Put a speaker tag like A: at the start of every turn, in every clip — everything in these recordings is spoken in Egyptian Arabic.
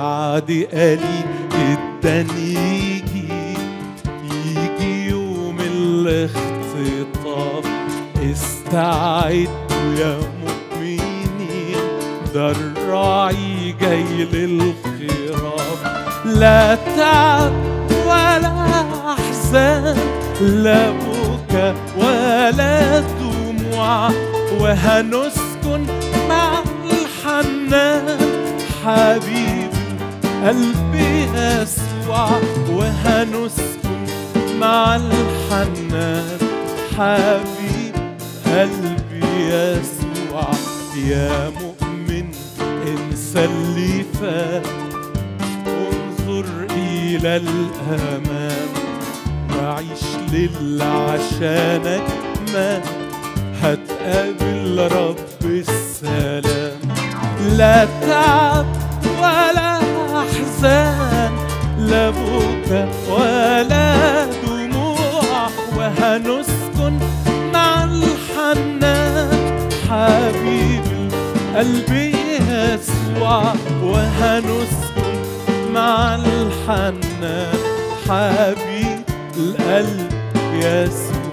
A: بعد قليل جدا يجي يجي يوم الاختطاف استعدوا يا مؤمنين ده الراعي جاي للخراف لا تعب ولا احزان لا بكا ولا دموع وهنسكن مع الحنان حبيب قلبي يسوع وهنسكن مع الحنان حبيب قلبي يسوع يا مؤمن انسى اللي فات انظر الى الامام وعيش للي عشانك مات هتقابل رب السلام لا تعب ولا احزان لا بكا ولا دموع وهنسكن مع الحنان حبيب القلب يسوع وهنسكن مع الحنان حبيب القلب يسوع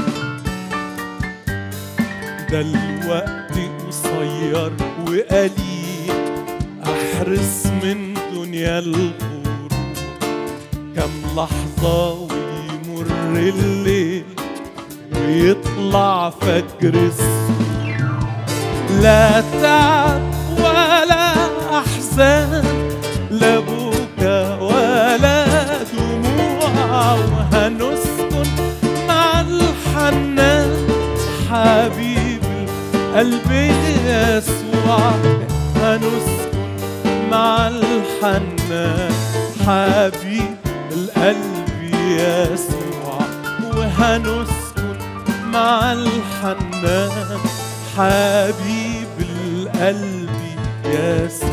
A: ده الوقت قصير وقليل احرص من دنيا الغرور كم لحظة ويمر الليل ويطلع فجر السور لا تعب ولا أحزان لا بكا ولا دموع وهنسكن مع الحنان حبيب القلب يسوع هنسكن مع الحنان حبيب القلب يسوع وهنسكن مع الحنان حبيب القلب يسوع